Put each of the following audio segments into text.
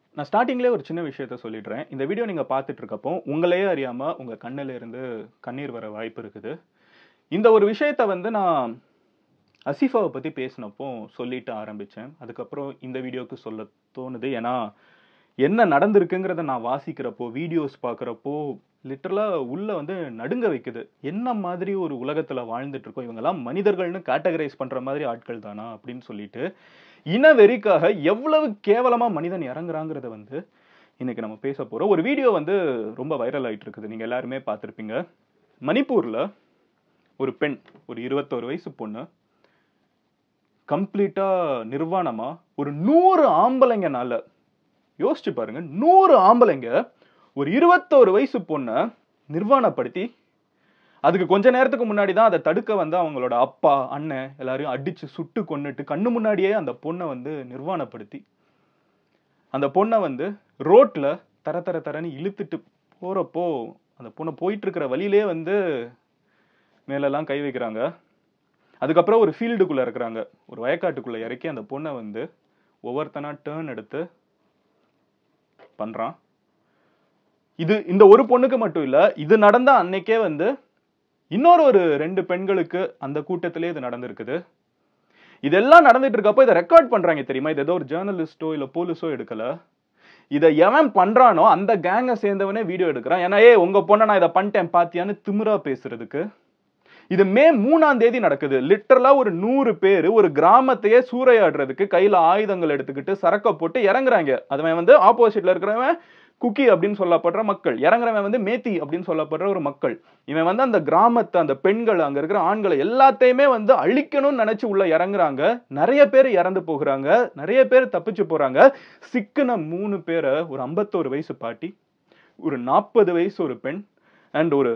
நான் ஸ்டார்டிங்லேயே ஒரு சின்ன விஷயத்த சொல்லிடுறேன் இந்த வீடியோ நீங்கள் பார்த்துட்டு இருக்கப்போ உங்களையே அறியாமல் உங்கள் கண்ணில் இருந்து கண்ணீர் வர வாய்ப்பு இருக்குது இந்த ஒரு விஷயத்த வந்து நான் அசிஃபாவை பற்றி பேசினப்போ சொல்லிட்டு ஆரம்பித்தேன் அதுக்கப்புறம் இந்த வீடியோக்கு சொல்ல தோணுது ஏன்னா என்ன நடந்திருக்குங்கிறத நான் வாசிக்கிறப்போ வீடியோஸ் பார்க்குறப்போ லிட்டரலாக உள்ள வந்து நடுங்க வைக்குது என்ன மாதிரி ஒரு உலகத்தில் வாழ்ந்துட்டு இருக்கோம் இவங்கெல்லாம் மனிதர்கள்னு கேட்டகரைஸ் பண்ணுற மாதிரி ஆட்கள் தானா அப்படின்னு சொல்லிட்டு இன வெறிக்காக எவ்வளவு கேவலமாக மனிதன் இறங்குறாங்கிறத வந்து இன்னைக்கு நம்ம பேச போகிறோம் ஒரு வீடியோ வந்து ரொம்ப வைரல் ஆயிட்டு இருக்குது நீங்கள் எல்லாருமே பார்த்துருப்பீங்க மணிப்பூரில் ஒரு பெண் ஒரு இருபத்தோரு வயசு பொண்ணு கம்ப்ளீட்டாக நிர்வாணமாக ஒரு நூறு ஆம்பளைங்கனால யோசிச்சு பாருங்க நூறு ஆம்பளைங்க ஒரு இருபத்தோரு வயசு பொண்ணை நிர்வாணப்படுத்தி அதுக்கு கொஞ்ச நேரத்துக்கு முன்னாடி தான் அதை தடுக்க வந்து அவங்களோட அப்பா அண்ணன் எல்லாரையும் அடிச்சு சுட்டு கொன்னுட்டு கண்ணு முன்னாடியே அந்த பொண்ணை வந்து நிர்வாணப்படுத்தி அந்த பொண்ணை வந்து ரோட்ல தர தர தரன்னு இழுத்துட்டு போறப்போ அந்த பொண்ணை போயிட்டு இருக்கிற வழியிலே வந்து மேலெல்லாம் கை வைக்கிறாங்க அதுக்கப்புறம் ஒரு ஃபீல்டுக்குள்ள இருக்கிறாங்க ஒரு வயக்காட்டுக்குள்ள இறக்கி அந்த பொண்ணை வந்து ஒவ்வொருத்தனா டேர்ன் எடுத்து பண்றான் இது இந்த ஒரு பொண்ணுக்கு மட்டும் இல்ல இது நடந்த அன்னைக்கே வந்து இன்னொரு ஒரு ரெண்டு பெண்களுக்கு அந்த கூட்டத்திலே இது நடந்திருக்குது இதெல்லாம் நடந்துட்டு இருக்கப்போ இதை ரெக்கார்ட் பண்றாங்க தெரியுமா இது ஏதோ ஒரு ஜேர்னலிஸ்டோ இல்ல போலீஸோ எடுக்கல இதை எவன் பண்றானோ அந்த கேங்கை சேர்ந்தவனே வீடியோ எடுக்கிறான் ஏன்னா ஏ உங்க பொண்ணை நான் இதை பண்ணிட்டேன் பாத்தியான்னு திமிரா பேசுறதுக்கு இது மே மூணாம் தேதி நடக்குது லிட்டரலா ஒரு நூறு பேர் ஒரு கிராமத்தையே சூறையாடுறதுக்கு கையில ஆயுதங்கள் எடுத்துக்கிட்டு சரக்க போட்டு இறங்குறாங்க அதுவன் வந்து ஆப்போசிட்ல இருக்கிறவன் குக்கி அப்படின்னு சொல்லப்படுற மக்கள் இறங்குறவன் வந்து மேத்தி அப்படின்னு சொல்லப்படுற ஒரு மக்கள் இவன் வந்து அந்த கிராமத்தை அந்த பெண்கள் அங்க இருக்கிற ஆண்களை எல்லாத்தையுமே வந்து அழிக்கணும்னு நினைச்சு உள்ள இறங்குறாங்க நிறைய பேர் இறந்து போகிறாங்க நிறைய பேர் தப்பிச்சு போறாங்க சிக்கின மூணு பேரை ஒரு ஐம்பத்தோரு வயசு பாட்டி ஒரு நாற்பது வயசு ஒரு பெண் அண்ட் ஒரு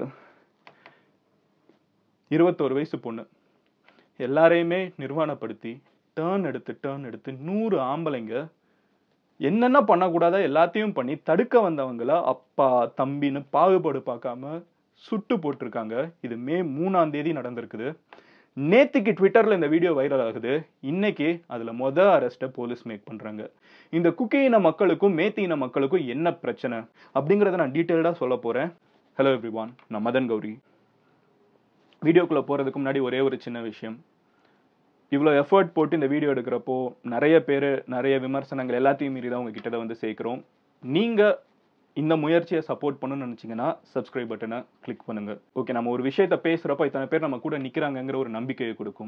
இருபத்தோரு வயசு பொண்ணு எல்லாரையுமே நிர்வாணப்படுத்தி டேர்ன் எடுத்து டேர்ன் எடுத்து நூறு ஆம்பளைங்க என்னென்ன பண்ணக்கூடாதோ எல்லாத்தையும் பண்ணி தடுக்க வந்தவங்கள அப்பா தம்பின்னு பாகுபாடு பார்க்காம சுட்டு போட்டிருக்காங்க இது மே மூணாம் தேதி நடந்திருக்குது நேத்துக்கு ட்விட்டர்ல இந்த வீடியோ வைரல் ஆகுது இன்னைக்கு அதுல மொத அரெஸ்ட்டை போலீஸ் மேக் பண்றாங்க இந்த குக்கி இன மக்களுக்கும் மேத்தி இன மக்களுக்கும் என்ன பிரச்சனை அப்படிங்கறத நான் டீட்டெயில்டா சொல்ல போறேன் ஹலோ எவ்ரிவான் நான் மதன் கௌரி வீடியோக்குள்ள போறதுக்கு முன்னாடி ஒரே ஒரு சின்ன விஷயம் இவ்வளோ எஃபர்ட் போட்டு இந்த வீடியோ எடுக்கிறப்போ நிறைய பேர் நிறைய விமர்சனங்கள் எல்லாத்தையும் மீறி தான் உங்ககிட்ட வந்து சேர்க்குறோம் நீங்கள் இந்த முயற்சியை சப்போர்ட் பண்ணணும்னு நினச்சிங்கன்னா சப்ஸ்கிரைப் பட்டனை கிளிக் பண்ணுங்க ஓகே நம்ம ஒரு விஷயத்த பேசுகிறப்போ இத்தனை பேர் நம்ம கூட நிற்கிறாங்கங்கிற ஒரு நம்பிக்கையை கொடுக்கும்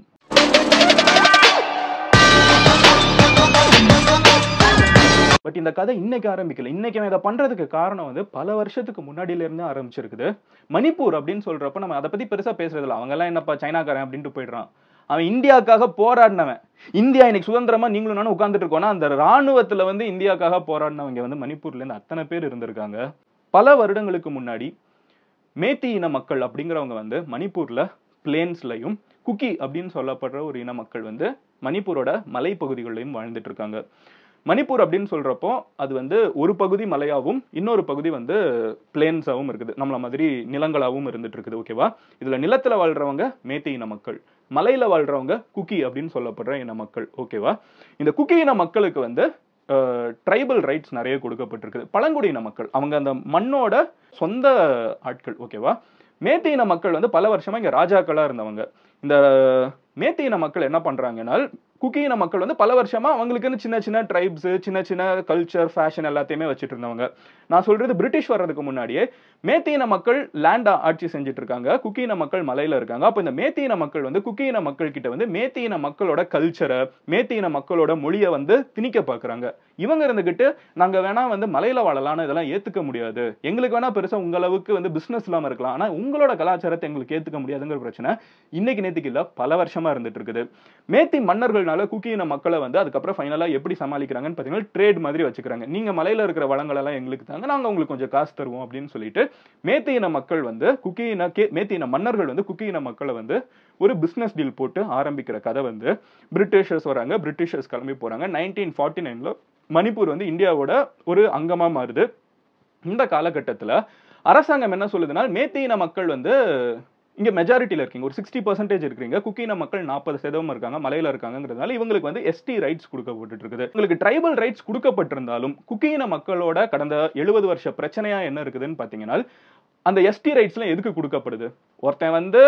பட் இந்த கதை இன்னைக்கு ஆரம்பிக்கல இன்னைக்கு அவன் இதை பண்றதுக்கு காரணம் வந்து பல வருஷத்துக்கு முன்னாடியில இருந்தே ஆரம்பிச்சிருக்குது மணிப்பூர் அப்படின்னு சொல்றப்ப நம்ம அதை பத்தி பெருசா பேசுறது இல்லை அவங்க எல்லாம் என்னப்பா சைனாக்காரன் அப்படின்ட்டு போயிடுறான் அவன் இந்தியாவுக்காக போராடினவன் இந்தியா இன்னைக்கு சுதந்திரமா நீங்களும் நானும் உட்கார்ந்துட்டு இருக்கோம்னா அந்த ராணுவத்துல வந்து இந்தியாவுக்காக போராடினவங்க வந்து மணிப்பூர்ல இருந்து அத்தனை பேர் இருந்திருக்காங்க பல வருடங்களுக்கு முன்னாடி மேத்தி இன மக்கள் அப்படிங்கிறவங்க வந்து மணிப்பூர்ல பிளேன்ஸ்லையும் குக்கி அப்படின்னு சொல்லப்படுற ஒரு இன மக்கள் வந்து மணிப்பூரோட மலைப்பகுதிகளிலையும் வாழ்ந்துட்டு இருக்காங்க மணிப்பூர் அப்படின்னு சொல்றப்போ அது வந்து ஒரு பகுதி மலையாவும் இன்னொரு பகுதி வந்து பிளேன்ஸாவும் இருக்குது நம்மள மாதிரி நிலங்களாவும் இருந்துட்டு இருக்குது ஓகேவா இதுல நிலத்துல வாழ்றவங்க மேத்தி இன மக்கள் மலையில வாழ்றவங்க குக்கி அப்படின்னு சொல்லப்படுற இன மக்கள் ஓகேவா இந்த குக்கி இன மக்களுக்கு வந்து ட்ரைபல் ரைட்ஸ் நிறைய கொடுக்கப்பட்டிருக்குது பழங்குடியின மக்கள் அவங்க அந்த மண்ணோட சொந்த ஆட்கள் ஓகேவா மேத்தி இன மக்கள் வந்து பல வருஷமா இங்க ராஜாக்களா இருந்தவங்க இந்த மேத்தி இன மக்கள் என்ன பண்றாங்கன்னா குக்கி இன மக்கள் வந்து பல வருஷமா அவங்களுக்குன்னு சின்ன சின்ன ட்ரைப்ஸ் சின்ன சின்ன கல்ச்சர் ஃபேஷன் எல்லாத்தையுமே வச்சுட்டு இருந்தவங்க நான் சொல்றது பிரிட்டிஷ் வர்றதுக்கு முன்னாடியே மேத்தி இன மக்கள் லேண்டா ஆட்சி செஞ்சுட்டு இருக்காங்க குக்கி இன மக்கள் மலையில இருக்காங்க அப்போ இந்த மேத்தி இன மக்கள் வந்து குக்கி இன மக்கள் கிட்ட வந்து மேத்தி இன மக்களோட கல்ச்சரை மேத்தி இன மக்களோட மொழியை வந்து திணிக்க பாக்குறாங்க இவங்க இருந்துகிட்டு நாங்க வேணா வந்து மலையில வாழலாம்னு இதெல்லாம் ஏத்துக்க முடியாது எங்களுக்கு வேணா பெருசா உங்க அளவுக்கு வந்து பிசினஸ் இல்லாம இருக்கலாம் ஆனா உங்களோட கலாச்சாரத்தை எங்களுக்கு ஏத்துக்க முடியாதுங்கிற பிரச்சனை இன்னைக்கு நேத்துக்கு இல்ல பல வருஷமா இருந்துட்டு இருக்குது மேத்தி மன்னர்கள்னால குக்கி இன மக்களை வந்து அதுக்கப்புறம் ஃபைனலா எப்படி சமாளிக்கிறாங்கன்னு பாத்தீங்கன்னா ட்ரேட் மாதிரி வச்சுக்கிறாங்க நீங்க மலையில இருக்கிற வளங்கள் எல்லாம் எங்களுக்கு தாங்க நாங்க உங்களுக்கு கொஞ்சம் காசு தருவோம் அப்படின்னு சொல்லிட்டு மேத்தி இன மக்கள் வந்து குக்கி இன கே மேத்தி இன மன்னர்கள் வந்து குக்கி இன மக்களை வந்து ஒரு பிசினஸ் டீல் போட்டு ஆரம்பிக்கிற கதை வந்து பிரிட்டிஷர்ஸ் வராங்க பிரிட்டிஷர்ஸ் கிளம்பி போறாங்க நைன்டீன் ஃபார்ட்டி நைன்ல மணிப்பூர் வந்து இந்தியாவோட ஒரு அங்கமா மாறுது இந்த காலகட்டத்துல அரசாங்கம் என்ன சொல்லுதுன்னா மேத்தி இன மக்கள் வந்து இங்க மெஜாரிட்டியில் இருக்கீங்க ஒரு சிக்ஸ்டி பர்சன்டேஜ் இருக்கிறீங்க குக்கின மக்கள் நாற்பது சதவீதம் இருக்காங்க மலையில இருக்காங்கிறதுனால இவங்களுக்கு வந்து எஸ்டி ரைட்ஸ் கொடுக்கப்பட்டு இருக்குது உங்களுக்கு ட்ரைபல் ரைட்ஸ் கொடுக்கப்பட்டிருந்தாலும் குக்கின மக்களோட கடந்த எழுபது வருஷ பிரச்சனையா என்ன இருக்குதுன்னு பாத்தீங்கன்னா அந்த எஸ்டி ரைட்ஸ்லாம் எதுக்கு கொடுக்கப்படுது ஒருத்தன் வந்து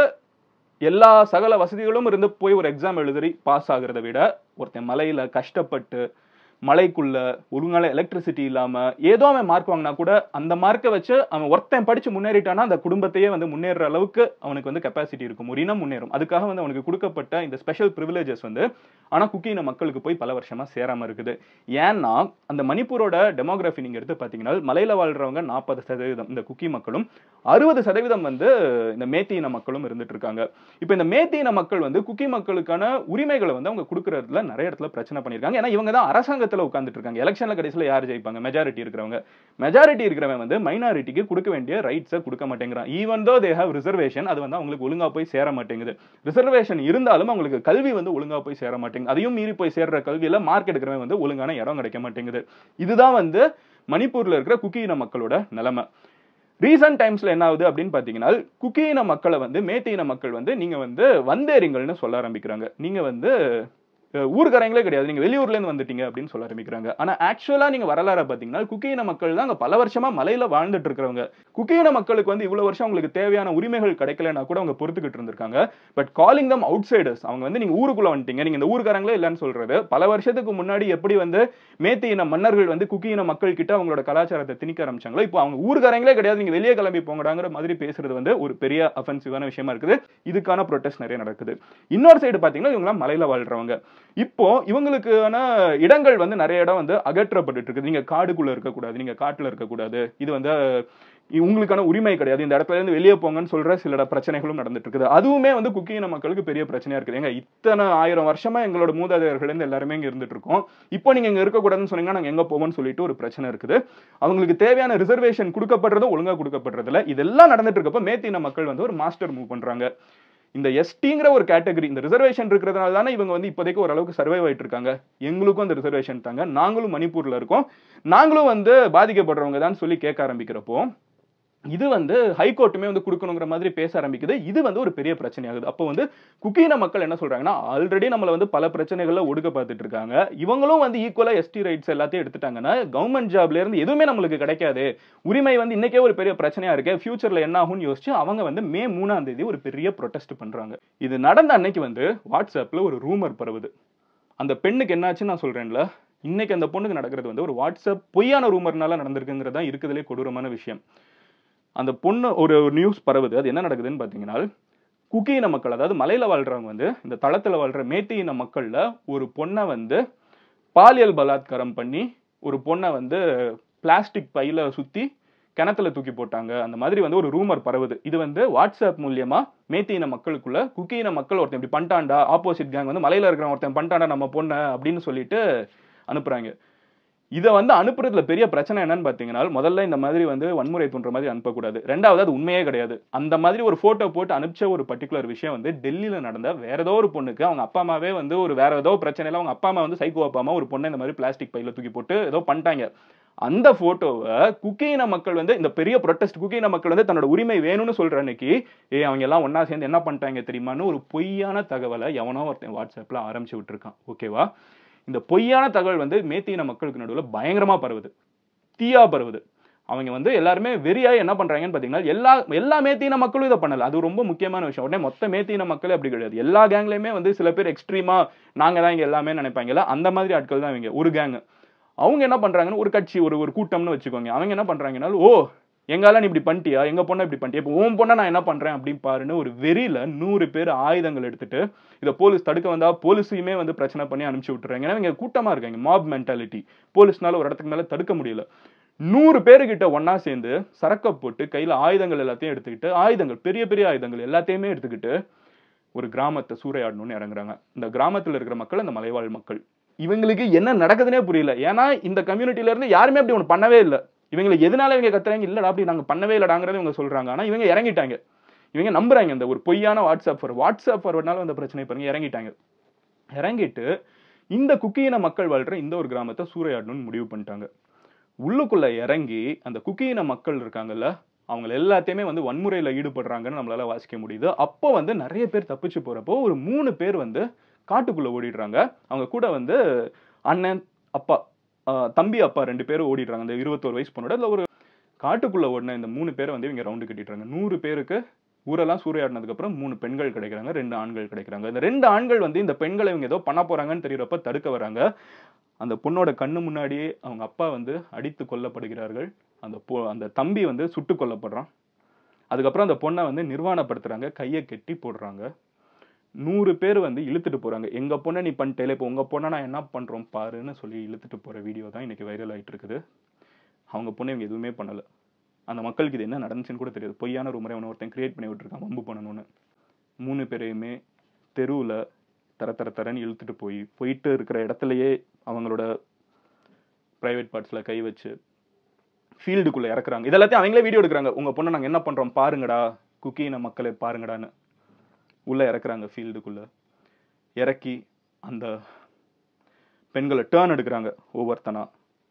எல்லா சகல வசதிகளும் இருந்து போய் ஒரு எக்ஸாம் எழுதி பாஸ் ஆகுறதை விட ஒருத்தன் மலையில கஷ்டப்பட்டு மலைக்குள்ள ஒழுங்கான எலக்ட்ரிசிட்டி இல்லாம ஏதோ அவன் மார்க் வாங்கினா கூட அந்த மார்க்கை வச்சு அவன் ஒருத்தன் படிச்சு முன்னேறிட்டானா அந்த குடும்பத்தையே வந்து முன்னேற அளவுக்கு அவனுக்கு வந்து கெப்பாசிட்டி இருக்கும் ஒரு இனம் முன்னேறும் அதுக்காக வந்து அவனுக்கு கொடுக்கப்பட்ட இந்த ஸ்பெஷல் ப்ரிவிலேஜஸ் வந்து ஆனா குக்கின மக்களுக்கு போய் பல வருஷமா சேராம இருக்குது ஏன்னா அந்த மணிப்பூரோட டெமோகிராஃபி நீங்க எடுத்து பாத்தீங்கன்னா மலையில வாழ்றவங்க நாற்பது சதவீதம் இந்த குக்கி மக்களும் அறுபது சதவீதம் வந்து இந்த மேத்தி இன மக்களும் இருந்துட்டு இருக்காங்க இப்போ இந்த மேத்தி இன மக்கள் வந்து குக்கி மக்களுக்கான உரிமைகளை வந்து அவங்க கொடுக்கறதுல நிறைய இடத்துல பிரச்சனை பண்ணியிருக்காங்க ஏன்னா இவங்க தான் அரசாங்கத்துல உட்கார்ந்துட்டு இருக்காங்க எலெக்ஷன்ல கடைசியில யார் ஜெயிப்பாங்க மெஜாரிட்டி இருக்கிறவங்க மெஜாரிட்டி இருக்கிறவன் வந்து மைனாரிட்டிக்கு கொடுக்க வேண்டிய ரைட்ஸை கொடுக்க மாட்டேங்கிறான் even though they have reservation அது வந்து அவங்களுக்கு ஒழுங்கா போய் சேர மாட்டேங்குது ரிசர்வேஷன் இருந்தாலும் அவங்களுக்கு கல்வி வந்து ஒழுங்கா போய் சேர மாட்டேங்குது அதையும் மீறி போய் சேர்ற கல்வியில மார்க் எடுக்கிறவன் வந்து ஒழுங்கான இடம் கிடைக்க மாட்டேங்குது இதுதான் வந்து மணிப்பூர்ல இருக்கிற குக்கி இன மக்களோட நிலைமை ரீசன்ட் டைம்ஸ்ல என்ன ஆகுது அப்படின்னு பாத்தீங்கன்னா குக்கி இன மக்களை வந்து மேத்தி இன மக்கள் வந்து நீங்க வந்து வந்தேரிங்கள்னு சொல்ல ஆரம்பிக்கிறாங்க நீங்க வந்து அஹ், ஊர்க்காரங்களே கிடையாது நீங்க வெளியூர்ல இருந்து வந்துட்டீங்க அப்படின்னு சொல்ல ஆரம்பிக்கிறாங்க ஆனா ஆக்சுவலா நீங்க வரலாற பாத்தீங்கன்னா குக்கியின மக்கள் தான் அங்க பல வருஷமா மலையில வாழ்ந்துட்டு இருக்கிறவங்க குக்கியின மக்களுக்கு வந்து இவ்வளவு வருஷம் அவங்களுக்கு தேவையான உரிமைகள் கிடைக்கலனா கூட அவங்க பொறுத்துக்கிட்டு இருந்திருக்காங்க but calling them outsiders அவங்க வந்து நீங்க ஊருக்குள்ள வந்துட்டீங்க நீங்க இந்த ஊர்க்காரங்களே இல்லைன்னு சொல்றது பல வருஷத்துக்கு முன்னாடி எப்படி வந்து மேத்தி இன மன்னர்கள் வந்து குக்கி இன மக்கள் கிட்ட அவங்களோட கலாச்சாரத்தை திணிக்க ஆரம்பிச்சாங்களோ இப்போ அவங்க ஊர்க்காரங்களே கிடையாது நீங்க வெளியே கிளம்பி போங்கடாங்கிற மாதிரி பேசுறது வந்து ஒரு பெரிய அஃபென்சிவான விஷயமா இருக்குது இதுக்கான ப்ரொட்டஸ்ட் நிறைய நடக்குது இன்னொரு சைடு பாத்தீங்கன்னா இவங்கலாம் மலையில வாழ்றவங்க இப்போ இவங்களுக்கான இடங்கள் வந்து நிறைய இடம் வந்து அகற்றப்பட்டுட்டு இருக்குது நீங்க காடுக்குள்ள இருக்கக்கூடாது நீங்க காட்டுல இருக்கக்கூடாது இது வந்து இ- உங்களுக்கான உரிமை கிடையாது இந்த இடத்துல இருந்து வெளியே போங்கன்னு சொல்ற சில இட பிரச்சனைகளும் நடந்துட்டு இருக்குது அதுவுமே வந்து குக்கியின மக்களுக்கு பெரிய பிரச்சனையா இருக்குது ஏங்க இத்தனை ஆயிரம் வருஷமா எங்களோட மூதாதையர்கள் இருந்து எல்லாருமே இங்க இருந்துட்டு இருக்கோம் இப்போ நீங்க இங்க இருக்கக்கூடாதுன்னு சொன்னீங்கன்னா நாங்க எங்க போவோம்னு சொல்லிட்டு ஒரு பிரச்சனை இருக்குது அவங்களுக்கு தேவையான ரிசர்வேஷன் கொடுக்கப்படுறதும் ஒழுங்கா கொடுக்கப்படுறதுல இதெல்லாம் நடந்துட்டு இருக்கப்ப மேத்தின மக்கள் வந்து ஒரு மாஸ்டர் மூவ் பண்றாங்க இந்த எஸ்டிங்கிற ஒரு கேட்டகரி இந்த ரிசர்வேஷன் இருக்கிறதுனால தானே இவங்க வந்து இப்போதைக்கு ஓரளவுக்கு சர்வைவ் ஆயிட்டு இருக்காங்க எங்களுக்கும் அந்த ரிசர்வேஷன் தாங்க நாங்களும் மணிப்பூர்ல இருக்கோம் நாங்களும் வந்து பாதிக்கப்படுறவங்க தான் சொல்லி கேட்க ஆரம்பிக்கிறப்போ இது வந்து ஹைகோர்ட்டுமே வந்து கொடுக்கணுங்கிற மாதிரி பேச ஆரம்பிக்குது இது வந்து ஒரு பெரிய பிரச்சனையாகுது அப்போ வந்து குக்கீன மக்கள் என்ன சொல்றாங்கன்னா ஆல்ரெடி நம்மள வந்து பல பிரச்சனைகள்ல ஒடுக்க பார்த்துட்டு இருக்காங்க இவங்களும் வந்து ஈக்குவலா எஸ்டி ரைட்ஸ் எல்லாத்தையும் எடுத்துட்டாங்கன்னா கவர்மெண்ட் ஜாப்ல இருந்து எதுவுமே நம்மளுக்கு கிடைக்காது உரிமை வந்து இன்னைக்கே ஒரு பெரிய பிரச்சனையா இருக்கு ஃபியூச்சர்ல என்ன ஆகும்னு யோசிச்சு அவங்க வந்து மே மூணாம் தேதி ஒரு பெரிய ப்ரொடெஸ்ட் பண்றாங்க இது நடந்த அன்னைக்கு வந்து வாட்ஸ்அப்ல ஒரு ரூமர் பரவுது அந்த பெண்ணுக்கு என்னாச்சுன்னு நான் சொல்றேன்ல இன்னைக்கு அந்த பொண்ணுக்கு நடக்கிறது வந்து ஒரு வாட்ஸ்அப் பொய்யான ரூமர்னால நடந்திருக்குங்கிறது தான் இருக்கிறதுலே கொடூரமான விஷயம் அந்த பொண்ணு ஒரு நியூஸ் பரவுது அது என்ன நடக்குதுன்னு பார்த்தீங்கன்னா குக்கி இன மக்கள் அதாவது மலையில வாழ்றவங்க வந்து இந்த தளத்துல வாழ்ற மேத்தி இன மக்கள்ல ஒரு பொண்ணை வந்து பாலியல் பலாத்காரம் பண்ணி ஒரு பொண்ணை வந்து பிளாஸ்டிக் பையில சுத்தி கிணத்துல தூக்கி போட்டாங்க அந்த மாதிரி வந்து ஒரு ரூமர் பரவுது இது வந்து வாட்ஸ்அப் மூலியமா மேத்தி இன மக்களுக்குள்ள குக்கி இன மக்கள் ஒருத்தன் இப்படி பண்ணிட்டான்டா ஆப்போசிட் கேங் வந்து மலையில இருக்கிற ஒருத்தன் பண்ணிட்டான்டா நம்ம பொண்ணை அப்படின்னு சொல்லிட்டு அனுப்புறாங்க இதை வந்து அனுப்புறதுல பெரிய பிரச்சனை என்னன்னு பார்த்தீங்கன்னா முதல்ல இந்த மாதிரி வந்து வன்முறை தூண்டுற மாதிரி அனுப்பக்கூடாது ரெண்டாவது அது உண்மையே கிடையாது அந்த மாதிரி ஒரு போட்டோ போட்டு அனுப்பிச்ச ஒரு பர்டிகுலர் விஷயம் வந்து டெல்லியில நடந்த வேற ஏதோ ஒரு பொண்ணுக்கு அவங்க அப்பா அம்மாவே வந்து ஒரு வேற ஏதோ பிரச்சனையில அவங்க அப்பா அம்மா வந்து சைக்கோ அப்பா அம்மா ஒரு பொண்ணை இந்த மாதிரி பிளாஸ்டிக் பையில தூக்கி போட்டு ஏதோ பண்ணிட்டாங்க அந்த போட்டோவை குக்கியின மக்கள் வந்து இந்த பெரிய ப்ரொட்டஸ்ட் குக்கியின மக்கள் வந்து தன்னோட உரிமை வேணும்னு சொல்ற அன்னைக்கு ஏ அவங்க எல்லாம் ஒண்ணா சேர்ந்து என்ன பண்ணிட்டாங்க தெரியுமான்னு ஒரு பொய்யான தகவலை எவனோ ஒருத்தன் வாட்ஸ்அப்ல ஆரம்பிச்சு விட்டுருக்கான் ஓகேவா இந்த பொய்யான தகவல் வந்து மேத்தியின மக்களுக்கு நடுவில் பயங்கரமா பரவுது தீயா பரவுது அவங்க வந்து எல்லாருமே வெறியா என்ன பண்றாங்கன்னு பாத்தீங்கன்னா எல்லா எல்லா மேத்தியின மக்களும் இதை பண்ணல அது ரொம்ப முக்கியமான விஷயம் உடனே மொத்த மேத்தியின மக்களே அப்படி கிடையாது எல்லா கேங்லயுமே வந்து சில பேர் எக்ஸ்ட்ரீமா நாங்க தான் இங்க எல்லாமே நினைப்பாங்கல்ல அந்த மாதிரி ஆட்கள் தான் இவங்க ஒரு கேங் அவங்க என்ன பண்றாங்கன்னு ஒரு கட்சி ஒரு ஒரு கூட்டம்னு வச்சுக்கோங்க அவங்க என்ன பண்றாங்கன்னா ஓ எங்கால நீ இப்படி பண்ணிட்டியா எங்க பொண்ணை இப்படி பண்ணிட்டியா இப்போ உன் பொண்ணை நான் என்ன பண்றேன் அப்படின்னு பாருன்னு ஒரு வெறியில நூறு பேர் ஆயுதங்கள் எடுத்துட்டு இதை போலீஸ் தடுக்க வந்தா போலீஸையுமே வந்து பிரச்சனை பண்ணி அனுப்பிச்சு விட்டுறாங்க ஏன்னா இவங்க கூட்டமா இருக்காங்க மாப் மென்டாலிட்டி போலீஸ்னால ஒரு இடத்துக்கு மேல தடுக்க முடியல நூறு பேருக்கிட்ட ஒண்ணா சேர்ந்து சரக்க போட்டு கையில ஆயுதங்கள் எல்லாத்தையும் எடுத்துக்கிட்டு ஆயுதங்கள் பெரிய பெரிய ஆயுதங்கள் எல்லாத்தையுமே எடுத்துக்கிட்டு ஒரு கிராமத்தை சூறையாடணும்னு இறங்குறாங்க இந்த கிராமத்துல இருக்கிற மக்கள் அந்த மலைவாழ் மக்கள் இவங்களுக்கு என்ன நடக்குதுன்னே புரியல ஏன்னா இந்த கம்யூனிட்டில இருந்து யாருமே அப்படி ஒன்று பண்ணவே இல்லை இவங்களுக்கு எதனால இவங்க கத்துறாங்க இல்லடா அப்படி நாங்க பண்ணவே இல்லடாங்கிறத இவங்க சொல்றாங்க ஆனா இவங்க இறங்கிட்டாங்க இவங்க நம்புறாங்க இந்த ஒரு பொய்யான வாட்ஸ்அப் ஃபார் வாட்ஸ்அப் ஃபார்வர்ட்னால அந்த பிரச்சனை பாருங்க இறங்கிட்டாங்க இறங்கிட்டு இந்த குக்கியின மக்கள் வாழ்ற இந்த ஒரு கிராமத்தை சூறையாடணும்னு முடிவு பண்ணிட்டாங்க உள்ளுக்குள்ள இறங்கி அந்த குக்கியின மக்கள் இருக்காங்கல்ல அவங்க எல்லாத்தையுமே வந்து வன்முறையில் ஈடுபடுறாங்கன்னு நம்மளால வாசிக்க முடியுது அப்போ வந்து நிறைய பேர் தப்பிச்சு போறப்போ ஒரு மூணு பேர் வந்து காட்டுக்குள்ள ஓடிடுறாங்க அவங்க கூட வந்து அண்ணன் அப்பா ஆஹ் தம்பி அப்பா ரெண்டு பேரும் ஓடிடுறாங்க அந்த இருபத்தோரு வயசு பொண்ணோட இல்லை ஒரு காட்டுக்குள்ள ஓடின இந்த மூணு பேரை வந்து இவங்க ரவுண்டு கட்டிடுறாங்க நூறு பேருக்கு ஊரெல்லாம் சூறையாடினதுக்கு அப்புறம் மூணு பெண்கள் கிடைக்கிறாங்க ரெண்டு ஆண்கள் கிடைக்கிறாங்க இந்த ரெண்டு ஆண்கள் வந்து இந்த பெண்களை இவங்க ஏதோ பண்ண போறாங்கன்னு தெரியறப்ப தடுக்க வராங்க அந்த பொண்ணோட கண்ணு முன்னாடியே அவங்க அப்பா வந்து அடித்து கொல்லப்படுகிறார்கள் அந்த பொ அந்த தம்பி வந்து சுட்டு கொல்லப்படுறான் அதுக்கப்புறம் அந்த பொண்ணை வந்து நிர்வாணப்படுத்துறாங்க கையை கெட்டி போடுறாங்க நூறு பேர் வந்து இழுத்துட்டு போறாங்க எங்க பொண்ணை நீ பண்ணிட்டேல இப்போ உங்க பொண்ணை நான் என்ன பண்றோம் பாருன்னு சொல்லி இழுத்துட்டு போற வீடியோ தான் இன்னைக்கு வைரல் ஆயிட்டு இருக்குது அவங்க பொண்ணை இவங்க எதுவுமே பண்ணல அந்த மக்களுக்கு இது என்ன நடந்துச்சுன்னு கூட தெரியாது பொய்யான ஒரு முறை அவனை ஒருத்தன் கிரியேட் பண்ணி விட்டுருக்கான் வம்பு பண்ணணும்னு மூணு பேரையுமே தெருவுல தர தர தரன்னு இழுத்துட்டு போய் போயிட்டு இருக்கிற இடத்துலயே அவங்களோட பிரைவேட் பார்ட்ஸ்ல கை வச்சு ஃபீல்டுக்குள்ள இறக்குறாங்க இதெல்லாத்தையும் அவங்களே வீடியோ எடுக்கிறாங்க உங்க பொண்ணை நாங்க என்ன பண்றோம் பாருங்கடா குக்கின மக்களை பாருங்கடான்னு உள்ள இறக்குறாங்க ஃபீல்டுக்குள்ள இறக்கி அந்த பெண்களை டேர்ன் எடுக்கிறாங்க ஒவ்வொருத்தனா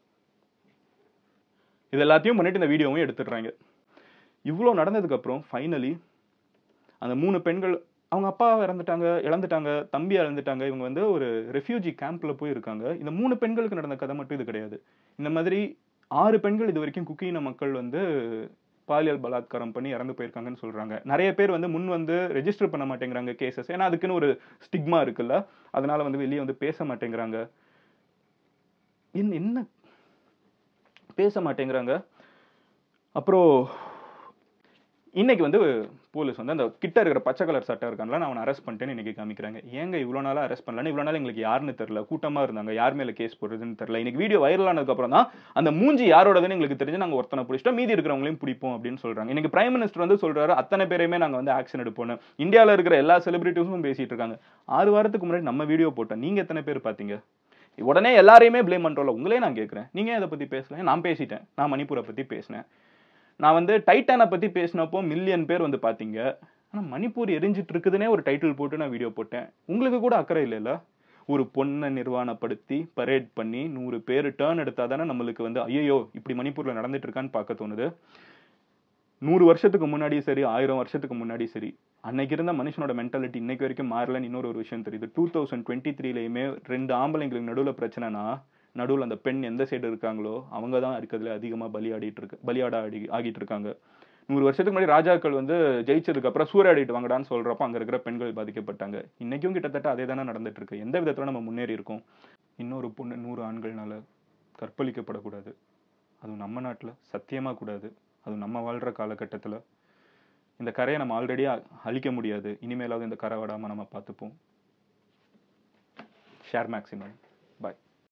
இது எல்லாத்தையும் பண்ணிட்டு இந்த வீடியோவும் எடுத்துடுறாங்க இவ்வளோ நடந்ததுக்கு அப்புறம் ஃபைனலி அந்த மூணு பெண்கள் அவங்க அப்பா இறந்துட்டாங்க இழந்துட்டாங்க தம்பி இழந்துட்டாங்க இவங்க வந்து ஒரு ரெஃப்யூஜி கேம்ப்ல போய் இருக்காங்க இந்த மூணு பெண்களுக்கு நடந்த கதை மட்டும் இது கிடையாது இந்த மாதிரி ஆறு பெண்கள் இது வரைக்கும் குக்கின மக்கள் வந்து பாலியல் பலாத்காரம் பண்ணி இறந்து போயிருக்காங்கன்னு சொல்றாங்க நிறைய பேர் வந்து முன் வந்து ரெஜிஸ்டர் பண்ண மாட்டேங்கிறாங்க கேசஸ் ஏன்னா அதுக்குன்னு ஒரு ஸ்டிக்மா இருக்குல்ல அதனால வந்து வெளியே வந்து பேச மாட்டேங்கிறாங்க என்ன என்ன பேச மாட்டேங்கிறாங்க அப்புறம் இன்னைக்கு வந்து போலீஸ் வந்து அந்த கிட்ட இருக்கிற பச்சை கலர் சட்டை இருக்கான்ல நான் அவனை அரெஸ்ட் பண்ணிட்டேன்னு இன்னைக்கு காமிக்கிறாங்க ஏங்க இவ்வளோ நாளா அரெஸ்ட் பண்ணலன்னு இவ்வளோ நாள் எங்களுக்கு யாருன்னு தெரியல கூட்டமா இருந்தாங்க யார் மேல கேஸ் போடுறதுன்னு தெரியல இன்னைக்கு வீடியோ வைரல் ஆனதுக்கு அப்புறம் தான் அந்த மூஞ்சி யாரோடதுன்னு எங்களுக்கு தெரிஞ்சு நாங்க ஒருத்தனை பிடிச்சிட்டோம் மீதி இருக்கிறவங்களையும் பிடிப்போம் அப்படின்னு சொல்றாங்க இன்னைக்கு பிரைம் மினிஸ்டர் வந்து சொல்றாரு அத்தனை பேரையுமே நாங்க வந்து ஆக்ஷன் எடுப்போம் இந்தியாவில் இருக்கிற எல்லா செலிபிரிட்டிஸும் பேசிட்டு இருக்காங்க ஆறு வாரத்துக்கு முன்னாடி நம்ம வீடியோ போட்டோம் நீங்க எத்தனை பேர் பாத்தீங்க உடனே எல்லாரையுமே ப்ளேம் பண்றோம்ல உங்களே நான் கேட்குறேன் நீங்க இதை பத்தி பேசல நான் பேசிட்டேன் நான் மணிப்பூரை பத்தி பேசினேன் நான் வந்து டைட்டானை பத்தி பேசினப்போ மில்லியன் பேர் வந்து பாத்தீங்க ஆனா மணிப்பூர் எரிஞ்சிட்டு இருக்குதுன்னே ஒரு டைட்டில் போட்டு நான் வீடியோ போட்டேன் உங்களுக்கு கூட அக்கறை இல்லைல்ல ஒரு பொண்ணை நிர்வாணப்படுத்தி பரேட் பண்ணி நூறு பேர் டேர்ன் எடுத்தா தானே நம்மளுக்கு வந்து ஐயோ இப்படி மணிப்பூர்ல நடந்துட்டு இருக்கான்னு பார்க்க தோணுது நூறு வருஷத்துக்கு முன்னாடி சரி ஆயிரம் வருஷத்துக்கு முன்னாடி சரி அன்னைக்கு இருந்த மனுஷனோட மென்டாலிட்டி இன்னைக்கு வரைக்கும் மாறலன்னு இன்னொரு ஒரு விஷயம் தெரியுது டூ தௌசண்ட் டுவெண்ட்டி த்ரீலையுமே ரெண்டு ஆம்பளைங்களுக்கு நடுவில் பிரச்சனைனா நடுவில் அந்த பெண் எந்த சைடு இருக்காங்களோ அவங்க தான் இருக்கிறதுல அதிகமாக பலியாடிட்டு இருக்கு பலியாட ஆடி ஆகிட்டு இருக்காங்க நூறு வருஷத்துக்கு முன்னாடி ராஜாக்கள் வந்து ஜெயிச்சதுக்கு அப்புறம் சூறையாடிட்டு வாங்கடான்னு சொல்றப்ப அங்க இருக்கிற பெண்கள் பாதிக்கப்பட்டாங்க இன்னைக்கும் கிட்டத்தட்ட அதே தானே நடந்துட்டு இருக்கு எந்த விதத்துல நம்ம முன்னேறி இருக்கோம் இன்னொரு பொண்ணு நூறு ஆண்கள்னால கற்பழிக்கப்படக்கூடாது அதுவும் நம்ம நாட்டுல சத்தியமா கூடாது அதுவும் நம்ம வாழ்ற காலகட்டத்துல இந்த கரையை நம்ம ஆல்ரெடி அழிக்க முடியாது இனிமேலாவது இந்த கரை விடாம நம்ம பார்த்துப்போம் ஷேர் மேக்ஸிமம் பாய்